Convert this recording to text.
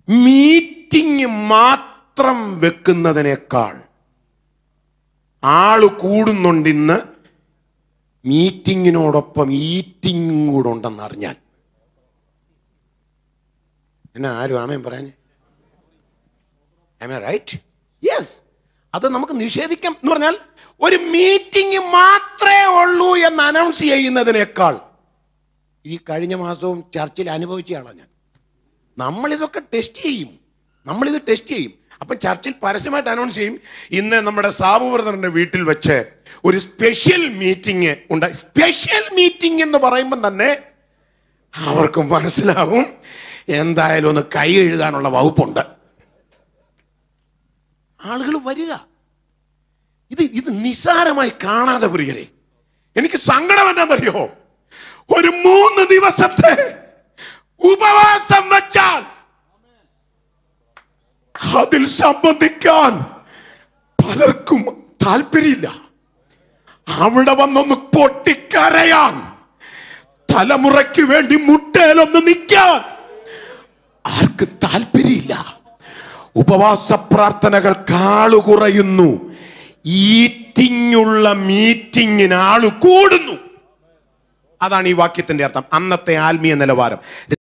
meeting മാത്രം വെക്കുന്നതിനേക്കാൾ ആള് കൂടുന്നുണ്ട് ഇന്ന് മീറ്റിങ്ങിനോടൊപ്പം ഈറ്റിംഗും കൂടെ ഉണ്ടെന്ന് അറിഞ്ഞാൽ എന്നാ ആരും ആമയും പറയാഞ്ഞേ റൈറ്റ് യെസ് അത് നമുക്ക് നിഷേധിക്കാം എന്ന് പറഞ്ഞാൽ ഒരു മീറ്റിംഗ് മാത്രമേ ഉള്ളൂ എന്ന് അനൗൺസ് ചെയ്യുന്നതിനേക്കാൾ ഈ കഴിഞ്ഞ മാസവും ചർച്ചിൽ അനുഭവിച്ചയാളാണ് ഞാൻ നമ്മളിതൊക്കെ ടെസ്റ്റ് ചെയ്യും നമ്മളിത് ടെസ്റ്റ് ചെയ്യും അപ്പം ചർച്ചിൽ പരസ്യമായിട്ട് അനൗൺസ് ചെയ്യും ഇന്ന് നമ്മുടെ സാബു ബ്രദറിന്റെ വീട്ടിൽ വെച്ച് ഒരു സ്പെഷ്യൽ മീറ്റിംഗ് ഉണ്ട് സ്പെഷ്യൽ മീറ്റിംഗ് എന്ന് പറയുമ്പോൾ തന്നെ അവർക്ക് മനസ്സിലാവും എന്തായാലും ഒന്ന് കൈ എഴുതാനുള്ള വകുപ്പുണ്ട് ആളുകൾ വരിക ഇത് ഇത് നിസാരമായി കാണാതെ പ്രിയരെ എനിക്ക് സങ്കടം എന്താണെന്നറിയോ ഒരു മൂന്ന് ദിവസത്തെ ഉപവാസം വെച്ചാൽ അതിൽ സംബന്ധിക്കാൻ പലർക്കും താല്പര്യമില്ല അവിടെ വന്നൊന്ന് പൊട്ടിക്കരയാൻ തലമുറയ്ക്ക് വേണ്ടി മുട്ടയിലൊന്ന് നിൽക്കാൻ ആർക്കും താല്പര്യമില്ല ഉപവാസ പ്രാർത്ഥനകൾ കാളു കുറയുന്നു ഈറ്റിങ്ങുള്ള മീറ്റിങ്ങിന് ആള് കൂടുന്നു അതാണ് ഈ വാക്യത്തിന്റെ അർത്ഥം അന്നത്തെ ആത്മീയ നിലവാരം